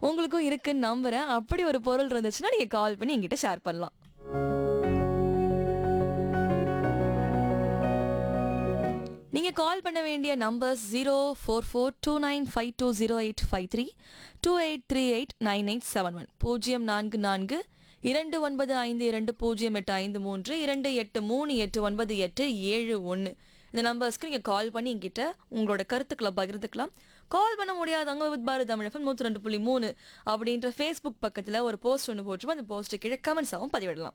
உங்களுக்கும் இருக்குன்னு நம்புறேன் அப்படி ஒரு பொருள் இருந்துச்சுன்னா நீங்க கால் பண்ணி என்கிட்ட ஷேர் பண்ணலாம் நீங்க கால் பண்ண வேண்டிய numbers zero four four two nine five two zero eight five three two eight three eight nine eight seven one பூஜ்ஜியம் நான்கு நான்கு இரண்டு ஒன்பது ஐந்து இரண்டு பூஜ்ஜியம் எட்டு ஐந்து மூன்று இரண்டு எட்டு மூணு எட்டு ஒன்பது எட்டு ஏழு ஒன்று இந்த நம்பர்ஸ்க்கு நீங்கள் கால் பண்ணி என்கிட்ட உங்களோட கருத்துக்களை பகிர்ந்துக்கலாம் கால் பண்ண முடியாதவங்க வித் பாரத் தமிழகம் நூற்றி ரெண்டு புள்ளி மூணு அப்படின்ற ஃபேஸ்புக் பக்கத்தில் ஒரு போஸ்ட் ஒன்று போட்டுருப்போம் அந்த போஸ்ட்டு கீழே கமெண்ட்ஸாகவும் பதிவிடலாம்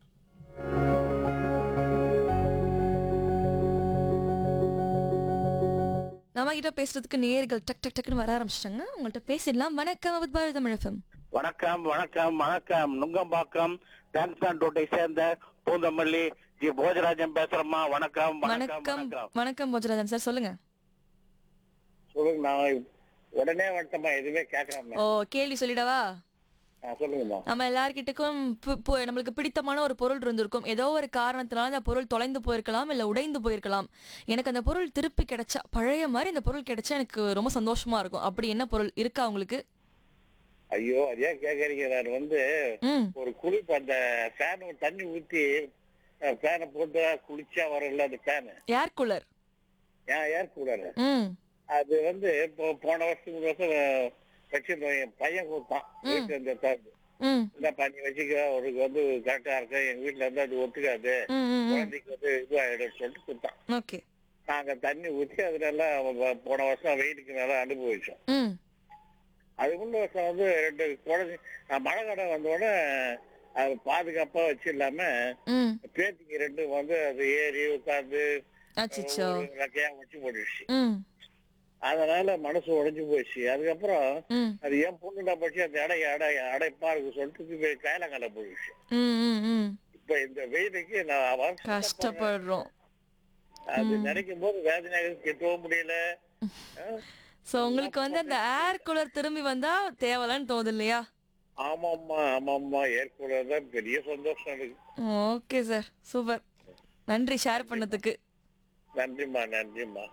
நம்ம கிட்ட பேசுறதுக்கு நேர்கள் டக் டக் டக்குன்னு வர ஆரம்பிச்சிட்டாங்க உங்கள்கிட்ட பேசிடலாம் வணக்கம் வித் பாரத் தமிழகம் வணக்கம் வணக்கம் வணக்கம் நுங்கம்பாக்கம் டான்சான் ரோட்டை சேர்ந்த பூந்தமல்லி ஜி போஜராஜன் பேசுறேம்மா வணக்கம் வணக்கம் வணக்கம் வணக்கம் வணக்கம் போஜராஜன் சார் சொல்லுங்க சொல்லுங்க நான் உடனே வந்துட்டேம்மா எதுவுமே கேட்கலாமே ஓ கேள்வி சொல்லிடவா சொல்லுங்கம்மா நம்ம எல்லார்கிட்டக்கும் பு- பு- நம்மளுக்கு பிடித்தமான ஒரு பொருள் இருந்திருக்கும் ஏதோ ஒரு காரணத்தினால அந்த பொருள் தொலைந்து போயிருக்கலாம் இல்ல உடைந்து போயிருக்கலாம் எனக்கு அந்த பொருள் திருப்பி கிடைச்சா பழைய மாதிரி அந்த பொருள் கிடைச்சா எனக்கு ரொம்ப சந்தோஷமா இருக்கும் அப்படி என்ன பொருள் இருக்கா உங்களுக்கு ஐயோ அதே கேக்குறீங்க நான் வந்து ம் ஒரு குளிப்பு அந்த ஃபேன் தண்ணி ஊத்தி ஃபேனை போட்டு குளிச்சா வரல அந்த ஃபேனு ஏர் கூலர் ஏன் ஏர் கூடாது ம் அது வந்து இப்போ போன வருஷம் இந்த வருஷம் வச்சிருந்தோம் என் பையன் கொடுத்தான் வீட்டுல இருந்த தம்பி ம் இந்த பண்ணி வச்சுக்க அவருக்கு வந்து கரெக்டா இருக்கு எங்க வீட்டுல இருந்து அது ஒத்துக்காது ம் ம் குழந்தைக்கு வந்து இதுவாயிடும் சொல்லிட்டு கொடுத்தான் ஓகே நாங்க தண்ணி ஊற்றி அதுல எல்லாம் வ- போன வருஷம் வெயிலுக்கு நல்லா அனுபவிச்சோம் ம் அது முன்ன வருஷம் வந்து ரெண்டு குழந்தை நான் மழை கடை வந்தோடனே அது பாதுகாப்பா வச்சு இல்லாம ம் பேத்திக்கு ரெண்டும் வந்து அது ஏறி உட்காந்து அச்சிச்சோ ரெக்கையா வச்சு போட்டுடுச்சு ம் அதனால மனசு உடைஞ்சு போயிடுச்சு அதுக்கப்புறம் ம் அது ஏன் பொண்ணுடா பச்சு அந்த இடை அடை அடைப்பா இருக்கு சொல்லிட்டு கையிலங்கால போயிடுச்சு ம் ம் ம் இப்ப இந்த வெயிலுக்கு நான் வருஷம் கஷ்டப்படுறோம் அது நினைக்கும் போது வேதனையாக கெட்டவும் முடியல ஆ? சோ உங்களுக்கு வந்து அந்த ஏர் கூலர் திரும்பி வந்தா தேவலன்னு தோணுது இல்லையா ஆமாம்மா ஆமாம்மா ஏற்கனவே தான் பெரிய சந்தோஷம் இருக்கு ஓகே சார் சூப்பர் நன்றி ஷேர் பண்ணதுக்கு நன்றிம்மா நன்றிம்மா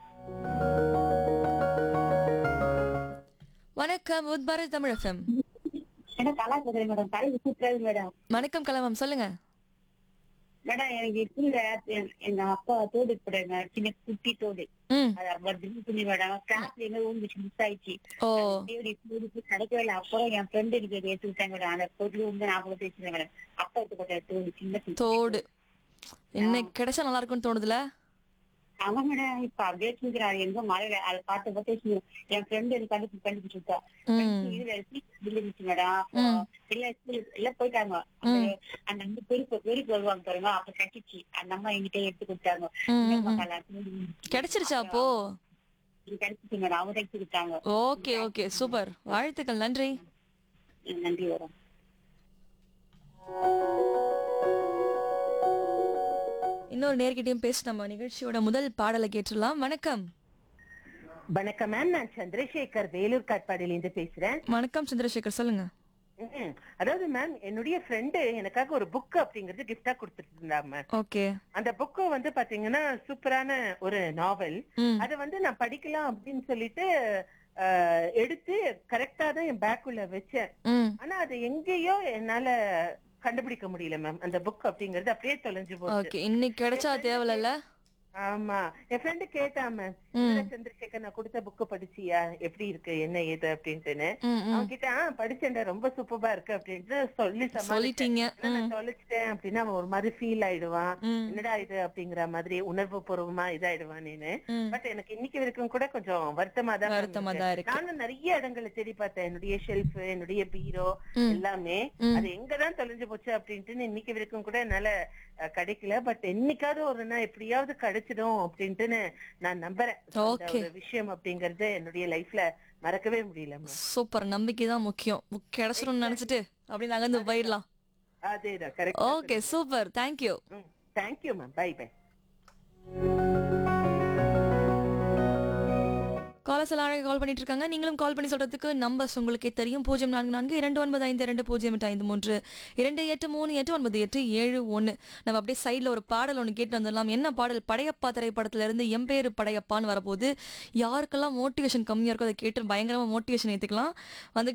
வணக்கம் உத் பாரத் தமிழ் எஃப்எம் மேடம் கலா பேசுறேன் மேடம் கலை சூப்பராது மேடம் வணக்கம் கலவம் சொல்லுங்க மேடம் எனக்கு ஸ்கூல்ல எங்க அப்பா தோடு போடுங்க சின்ன குட்டி தோடு ம் அது அப்புறம் திடீர் பண்ணி மேடம் கிளாஸ்ல எங்க ஊந்துச்சு மிஸ் ஆயிடுச்சு ஓ தேடி தோடுக்கு கிடைக்கவே இல்லை அப்புறம் என் ஃப்ரெண்டு எனக்கு எடுத்து விட்டாங்க மேடம் அந்த பொருள் வந்து நான் கூட பேசுறேன் மேடம் அப்பா எடுத்து போட்ட தோடு சின்ன குட்டி தோடு இன்னைக்கு கிடைச்சா நல்லா இருக்கும்னு தோணுதுல அவன் மேடம் இப்ப அப்படியே தூக்குறாரு எங்க மழையில அதை பார்த்து பார்த்து என் ஃப்ரெண்டு எனக்கு கண்டுபிடிச்சு கண்டுபிடிச்சு விட்டா ம் இதுல இருந்துச்சு மேடம் அப்போ இல்ல ஸ்கூல் எல்லாம் போயிட்டாங்க அந்த அந்த வந்து பெருக்கு பெருக்கு வருவாங்க பாருங்க அப்ப கட்டிச்சு அந்த அம்மா என்கிட்ட எடுத்து கொடுத்தாங்க ம், ம், இந்த ம். மக்கள் எல்லாம் கிடைச்சிருச்சா அப்போ இது கிடைச்சிச்சு மேடம் அவங்க எடுத்து கொடுத்தாங்க ஓகே ஓகே சூப்பர் வாழ்த்துக்கள் நன்றி நன்றி வரும் இன்னொரு நேர்கிட்டயும் பேசி நம்ம நிகழ்ச்சியோட முதல் பாடலை கேட்டுடலாம் வணக்கம் வணக்கம் மேம் நான் சந்திரசேகர் வேலூர் காட்பாடியிலிருந்து பேசுறேன் வணக்கம் சந்திரசேகர் சொல்லுங்க ம், அதாவது மேம் என்னுடைய ஃப்ரெண்டு எனக்காக ஒரு புக் அப்படிங்கறது கிஃப்டா கொடுத்துட்டு இருந்தாங்க மேம் ஓகே அந்த புக்கு வந்து பாத்தீங்கன்னா சூப்பரான ஒரு நாவல் ம் அதை வந்து நான் படிக்கலாம் அப்படின்னு சொல்லிட்டு அஹ், எடுத்து கரெக்டா தான் என் பேக்குள்ள வச்சேன் ம் ஆனா அது எங்கேயோ என்னால கண்டுபிடிக்க முடியல மேம் அந்த புக் அப்படிங்கறது அப்படியே தொலைஞ்சு போச்சு ஓகே இன்னைக்கு கிடைச்சா தேவலல்ல ஆமா என் ஃப்ரெண்டு கேட்டா மேம் ம் சந்திரசேகர் நான் கொடுத்த புக்கு படிச்சியா எப்படி இருக்கு என்ன ஏது அப்படின்ட்டுன்னு ம் ம் அவன் கிட்ட "ஆ, படிச்சேன்டா ரொம்ப சூப்பரா இருக்கு அப்படின்ட்டு சொல்லி சமாளிச்சேன் சொல்லிட்டீங்க ஆனா நான் தொலைச்சிட்டேன் அப்படின்னா அவன் ஒரு மாதிரி ஃபீல் ஆயிடுவான் ம் என்னடா இது அப்படிங்கிற மாதிரி உணர்வு பூர்வமா இதாயிடுவான் நீனு ம் பட் எனக்கு இன்னைக்கு வரைக்கும் கூட கொஞ்சம் வருத்தமா தான் ma'am வருத்தமா இருக்கு. தான் இருக்கு நானும் நிறைய இடங்களை தேடி பார்த்தேன் என்னுடைய ஷெல்ஃப் என்னுடைய பீரோ ம். எல்லாமே ம். அது எங்கதான் தொலைஞ்சு போச்சு அப்படின்ட்டு இன்னைக்கு வரைக்கும் கூட என்னால அஹ், கிடைக்கல பட் என்னைக்காவது ஒரு நாள் எப்படியாவது கிடைச்சிடும் அப்படின்ட்டு நான் நம்புறேன் அந்த Okay. ஒரு விஷயம் அப்படிங்கறது என்னுடைய லைஃப்ல மறக்கவே முடியல ma'am. சூப்பர் நம்பிக்கை தான் முக்கியம் புக் கிடைச்சிரும்னு நினைச்சிட்டு அப்படி நகர்ந்து போயிடலாம் அதேதான் correct okay super thank you thank you ma'am bye bye callers எல்லாம் அழகாக கால் பண்ணிட்டு இருக்காங்க நீங்களும் கால் பண்ணி சொல்றதுக்கு நம்பர்ஸ் உங்களுக்கே தெரியும் பூஜ்ஜியம் நான்கு நான்கு இரண்டு ஒன்பது ஐந்து இரண்டு பூஜ்ஜியம் எட்டு ஐந்து மூன்று இரண்டு எட்டு மூணு எட்டு ஒன்பது எட்டு ஏழு ஒன்று நம்ம அப்படியே சைடில் ஒரு பாடல் ஒன்று கேட்டு வந்துடலாம் என்ன பாடல் படையப்பா திரைப்படத்துல இருந்து எம்பேரு படையப்பான்னு வரப்போது யாருக்கெல்லாம் மோட்டிவேஷன் கம்மியாக இருக்கோ அதை கேட்டு பயங்கரமாக மோட்டிவேஷன் ஏற்றுக்கலாம் வந்து